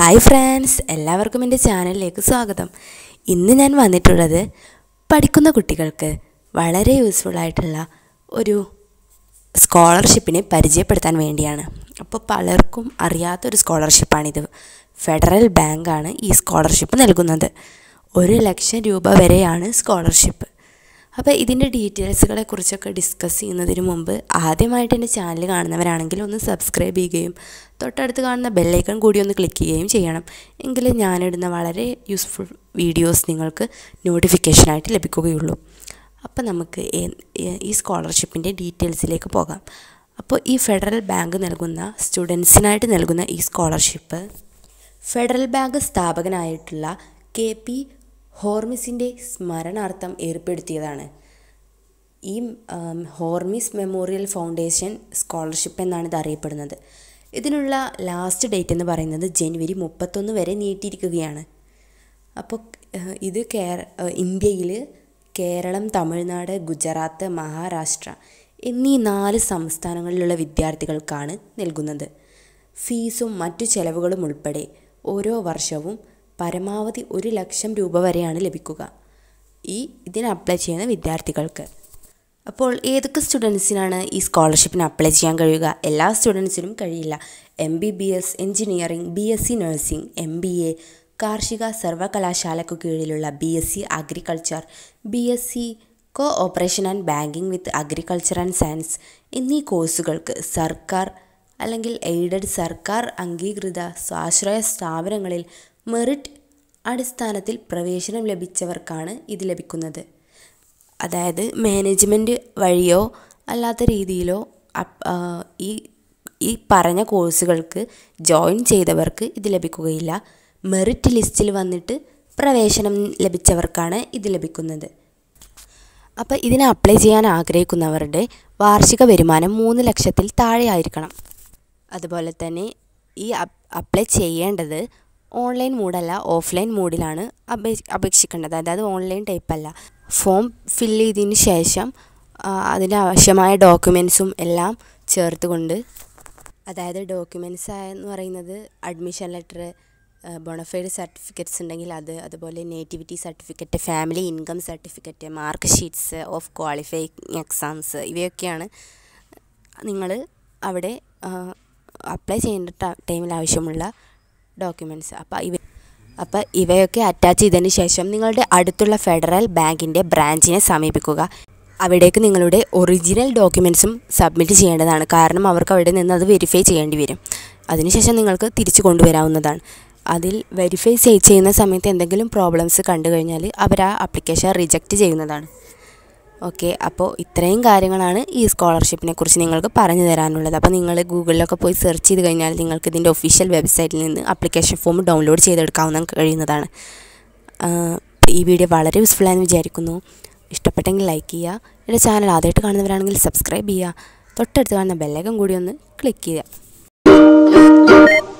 hi friends എല്ലാവർക്കും എൻ്റെ ചാനലിലേക്ക് സ്വാഗതം ഇന്ന് ഞാൻ വന്നിട്ടുള്ളത് പഠിക്കുന്ന കുട്ടികൾക്ക് വളരെ യൂസ്ഫുൾ ആയിട്ടുള്ള ഒരു സ്കോളർഷിപ്പിനെ പരിചയപ്പെടുത്താൻ വേണ്ടിയാണ് അപ്പോൾ പലർക്കും അറിയാത്തൊരു സ്കോളർഷിപ്പാണിത് ഫെഡറൽ ബാങ്കാണ് ഈ സ്കോളർഷിപ്പ് നൽകുന്നത് ഒരു ലക്ഷം രൂപ വരെയാണ് സ്കോളർഷിപ്പ് അപ്പോൾ ഇതിൻ്റെ ഡീറ്റെയിൽസുകളെ കുറിച്ചൊക്കെ ഡിസ്കസ് ചെയ്യുന്നതിന് മുമ്പ് ആദ്യമായിട്ട് എൻ്റെ ചാനൽ കാണുന്നവരാണെങ്കിൽ ഒന്ന് സബ്സ്ക്രൈബ് ചെയ്യുകയും തൊട്ടടുത്ത് കാണുന്ന ബെല്ലൈക്കൺ കൂടി ഒന്ന് ക്ലിക്ക് ചെയ്യുകയും ചെയ്യണം എങ്കിലേ ഞാനിടുന്ന വളരെ യൂസ്ഫുൾ വീഡിയോസ് നിങ്ങൾക്ക് നോട്ടിഫിക്കേഷനായിട്ട് ലഭിക്കുകയുള്ളൂ അപ്പോൾ നമുക്ക് ഈ സ്കോളർഷിപ്പിൻ്റെ ഡീറ്റെയിൽസിലേക്ക് പോകാം അപ്പോൾ ഈ ഫെഡറൽ ബാങ്ക് നൽകുന്ന സ്റ്റുഡൻസിനായിട്ട് നൽകുന്ന ഈ സ്കോളർഷിപ്പ് ഫെഡറൽ ബാങ്ക് സ്ഥാപകനായിട്ടുള്ള കെ പി ഹോർമിസിൻ്റെ സ്മരണാർത്ഥം ഏർപ്പെടുത്തിയതാണ് ഈ ഹോർമിസ് മെമ്മോറിയൽ ഫൗണ്ടേഷൻ സ്കോളർഷിപ്പ് എന്നാണ് ഇത് അറിയപ്പെടുന്നത് ഇതിനുള്ള ലാസ്റ്റ് ഡേറ്റ് എന്ന് പറയുന്നത് ജനുവരി മുപ്പത്തൊന്ന് വരെ നീട്ടിയിരിക്കുകയാണ് അപ്പോൾ ഇത് കേര ഇന്ത്യയിൽ കേരളം തമിഴ്നാട് ഗുജറാത്ത് മഹാരാഷ്ട്ര എന്നീ നാല് സംസ്ഥാനങ്ങളിലുള്ള വിദ്യാർത്ഥികൾക്കാണ് നൽകുന്നത് ഫീസും മറ്റു ചെലവുകളും ഉൾപ്പെടെ ഓരോ വർഷവും പരമാവധി ഒരു ലക്ഷം രൂപ വരെയാണ് ലഭിക്കുക ഈ ഇതിന് അപ്ലൈ ചെയ്യുന്ന വിദ്യാർത്ഥികൾക്ക് അപ്പോൾ ഏതൊക്കെ സ്റ്റുഡൻസിനാണ് ഈ സ്കോളർഷിപ്പിന് അപ്ലൈ ചെയ്യാൻ കഴിയുക എല്ലാ സ്റ്റുഡൻസിനും കഴിയില്ല M B B S engineering B S C nursing M B A കാർഷിക സർവകലാശാലയ്ക്കു കീഴിലുള്ള B S C agriculture B S C cooperation and banking with agriculture and science എന്നീ കോഴ്സുകൾക്ക് സർക്കാർ അല്ലെങ്കിൽ എയ്ഡഡ് സർക്കാർ അംഗീകൃത സ്വാശ്രയ സ്ഥാപനങ്ങളിൽ മെറിറ്റ് അടിസ്ഥാനത്തിൽ പ്രവേശനം ലഭിച്ചവർക്കാണ് ഇത് ലഭിക്കുന്നത് അതായത് മാനേജ്മെൻറ്റ് വഴിയോ അല്ലാത്ത രീതിയിലോ ഈ ഈ പറഞ്ഞ കോഴ്സുകൾക്ക് ജോയിൻ ചെയ്തവർക്ക് ഇത് ലഭിക്കുകയില്ല മെറിറ്റ് ലിസ്റ്റിൽ വന്നിട്ട് പ്രവേശനം ലഭിച്ചവർക്കാണ് ഇത് ലഭിക്കുന്നത് അപ്പോൾ ഇതിന് അപ്ലൈ ചെയ്യാൻ ആഗ്രഹിക്കുന്നവരുടെ വാർഷിക വരുമാനം മൂന്ന് ലക്ഷത്തിൽ താഴെ ആയിരിക്കണം അതുപോലെ തന്നെ ഈ അപ്ലൈ ചെയ്യേണ്ടത് ഓൺലൈൻ മോഡല്ല ഓഫ്ലൈൻ മോഡിലാണ് അപേക്ഷ അപേക്ഷിക്കേണ്ടത് അതായത് ഓൺലൈൻ ടൈപ്പ് അല്ല ഫോം ഫില്ല് ചെയ്തതിന് ശേഷം അതിന് ആവശ്യമായ ഡോക്യുമെൻസും എല്ലാം ചേർത്തുകൊണ്ട് അതായത് ഡോക്യുമെൻറ്റ്സ് എന്ന് പറയുന്നത് അഡ്മിഷൻ ലെറ്റർ ബൊണഫൈഡ് സർട്ടിഫിക്കറ്റ്സ് ഉണ്ടെങ്കിൽ അത് അതുപോലെ nativity certificate family income certificate mark sheets of qualifying exams ഇവയൊക്കെയാണ് നിങ്ങൾ അവിടെ അപ്ലൈ ചെയ്യേണ്ട ടൈമിൽ ആവശ്യമുള്ള ഡോക്യുമെൻറ്റ്സ് അപ്പോൾ ഇവ അപ്പോൾ ഇവയൊക്കെ അറ്റാച്ച് ചെയ്തതിന് ശേഷം നിങ്ങളുടെ അടുത്തുള്ള ഫെഡറൽ ബാങ്കിൻ്റെ ബ്രാഞ്ചിനെ സമീപിക്കുക അവിടേക്ക് നിങ്ങളുടെ ഒറിജിനൽ ഡോക്യുമെൻറ്റ്സും സബ്മിറ്റ് ചെയ്യേണ്ടതാണ് കാരണം അവർക്ക് അവിടെ നിന്ന് അത് വെരിഫൈ ചെയ്യേണ്ടി വരും അതിനുശേഷം നിങ്ങൾക്ക് തിരിച്ചു കൊണ്ടുവരാവുന്നതാണ് അതിൽ വെരിഫൈ ചെയ്യുന്ന സമയത്ത് എന്തെങ്കിലും പ്രോബ്ലംസ് കണ്ടു കഴിഞ്ഞാൽ അവർ ആ ആപ്ലിക്കേഷൻ റിജക്റ്റ് ചെയ്യുന്നതാണ് ഓക്കെ അപ്പോൾ ഇത്രയും കാര്യങ്ങളാണ് ഈ സ്കോളർഷിപ്പിനെ കുറിച്ച് നിങ്ങൾക്ക് പറഞ്ഞു തരാനുള്ളത് അപ്പോൾ നിങ്ങൾ ഗൂഗിളിലൊക്കെ പോയി സെർച്ച് ചെയ്ത് കഴിഞ്ഞാൽ നിങ്ങൾക്ക് ഇതിൻ്റെ ഒഫീഷ്യൽ വെബ്സൈറ്റിൽ നിന്ന് ആപ്ലിക്കേഷൻ ഫോം ഡൗൺലോഡ് ചെയ്തെടുക്കാവുന്ന കഴിയുന്നതാണ് ഈ വീഡിയോ വളരെ യൂസ്ഫുൾ ആയെന്ന് വിചാരിക്കുന്നു ഇഷ്ടപ്പെട്ടെങ്കിൽ ലൈക്ക് ചെയ്യുക എൻ്റെ ചാനൽ ആദ്യമായിട്ട് കാണുന്നവരാണെങ്കിൽ സബ്സ്ക്രൈബ് ചെയ്യുക തൊട്ടടുത്ത് കാണുന്ന ബെല്ലൈക്കൻ കൂടി ഒന്ന് ക്ലിക്ക് ചെയ്യുക